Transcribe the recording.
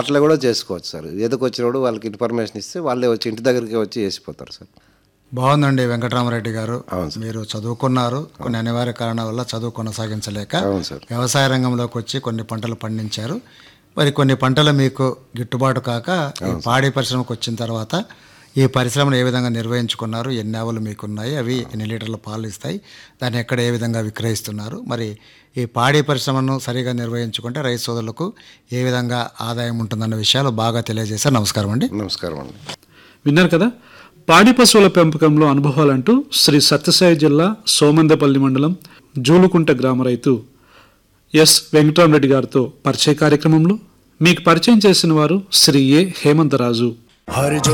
అట్లా కూడా చేసుకోవచ్చు సార్ ఎదుకు వచ్చినప్పుడు వాళ్ళకి ఇన్ఫర్మేషన్ ఇస్తే వాళ్ళే వచ్చి ఇంటి దగ్గరికి వచ్చి వేసిపోతారు సార్ బాగుందండి వెంకటరామరెడ్డి గారు అవును సార్. మీరు చదువుకున్నారు కొన్ని అనివార్య కారణాల వల్ల చదువు కొనసాగించలేక అవును సార్ వ్యవసాయ రంగంలోకి వచ్చి కొన్ని పంటలు పండించారు మరి కొన్ని పంటలు మీకు గిట్టుబాటు కాక ఈ పాడి పరిశ్రమకు వచ్చిన తర్వాత ఈ పరిశ్రమను ఏ విధంగా నిర్వహించుకున్నారు ఎన్ని ఆవులు మీకున్నాయి అవి ఎన్ని లీటర్ల పాలు ఇస్తాయి దాన్ని ఎక్కడ ఏ విధంగా విక్రయిస్తున్నారు మరి ఈ పాడి పరిశ్రమను సరిగా నిర్వహించుకుంటే రైతు సోదరులకు ఏ విధంగా ఆదాయం ఉంటుందన్న విషయాలు బాగా తెలియజేశారు నమస్కారం అండి నమస్కారం అండి విన్నారు కదా పాడి పశువుల పెంపకంలో అనుభవాలంటూ శ్రీ సత్యసాయి జిల్లా సోమందపల్లి మండలం జూలుకుంట గ్రామ రైతు ఎస్ వెంకటరామరెడ్డి గారితో పరిచయ కార్యక్రమంలో మీకు పరిచయం చేసిన వారు శ్రీ ఏ హేమంతరాజు